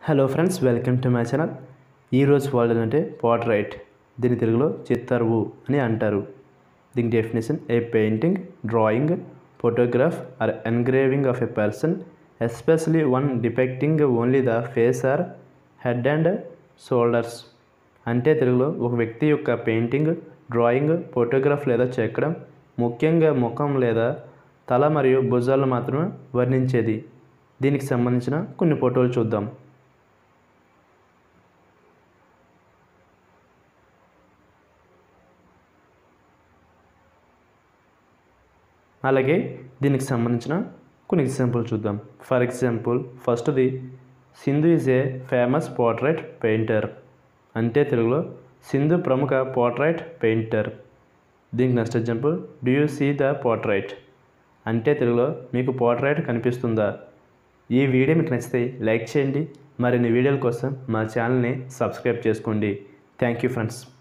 hello friends welcome to my channel ఈరోజు word అంటే portrait దీని తెలుగులో చిత్తరువు అని అంటారు దీని definition a painting drawing photograph or engraving of a person especially one depicting only the face or head and shoulders అంటే తెలుగులో ఒక వ్యక్తి యొక్క పెయింటింగ్ డ్రాయింగ్ ఫోటోగ్రాఫ్ లేదా చెక్కడం ముఖ్యంగా ముఖం లేదా తల మరియు భుజాలను మాత్రమే వర్ణించేది దీనికి సంబంధించిన కొన్ని ఫోటోలు చూద్దాం అలాగే దీనికి సంబంధించిన కొన్ని ఎగ్జాంపుల్ చూద్దాం ఫర్ ఎగ్జాంపుల్ ఫస్ట్ది Sindhu is a famous portrait painter అంటే తెలుగులో సింధు ప్రముఖ పోర్ట్రైట్ పెయింటర్ దీనికి next example do you see the portrait అంటే తెలుగులో మీకు పోర్ట్రైట్ కనిపిస్తుందా ఈ వీడియో మీకు నచ్చితే లైక్ చేయండి మరిన్ని వీడియోల కోసం మా ఛానల్ని సబ్స్క్రైబ్ చేసుకోండి థ్యాంక్ యూ ఫ్రెండ్స్